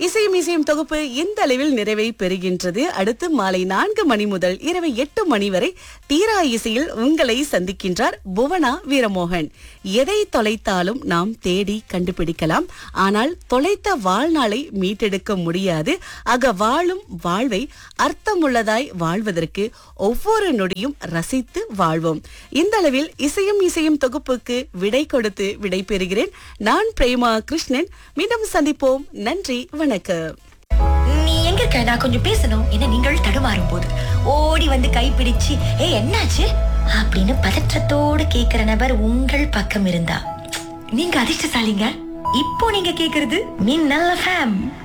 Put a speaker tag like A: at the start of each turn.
A: இசையும் இசையும் தொகுப்பு இந்த அளவில் நிறைவை பெறுகின்றது அடுத்து மாலை நான்கு மணி முதல் இரவு எட்டு மணி வரை தீரா இசையில் உங்களை சந்திக்கின்றார் புவனா வீரமோகன் எதை தொலைத்தாலும் நாம் தேடி கண்டுபிடிக்கலாம் ஆனால் தொலைத்த வாழ்நாளை மீட்டெடுக்க முடியாது ஆக வாழும் வாழ்வை அர்த்தமுள்ளதாய் வாழ்வதற்கு ஒவ்வொரு நொடியும் ரசித்து வாழ்வோம் இந்த அளவில் இசையும் இசையும் தொகுப்புக்கு விடை கொடுத்து விடை பெறுகிறேன் நான் பிரேமா கிருஷ்ணன் மீண்டும் சந்திப்போம் நன்றி வணக்கம்
B: நீ எங்க இருக்க நான் கொஞ்சம் பேசணும் என்ன நீங்கள் தடுமாறும் போது ஓடி வந்து கைப்பிடிச்சு ஏ என்னாச்சு அப்படின்னு பதற்றத்தோடு கேக்குற நபர் உங்கள் பக்கம் இருந்தா நீங்க அதிர்ஷ்டசாலிங்க இப்போ நீங்க கேக்குறது மின்னல் ஃபேம்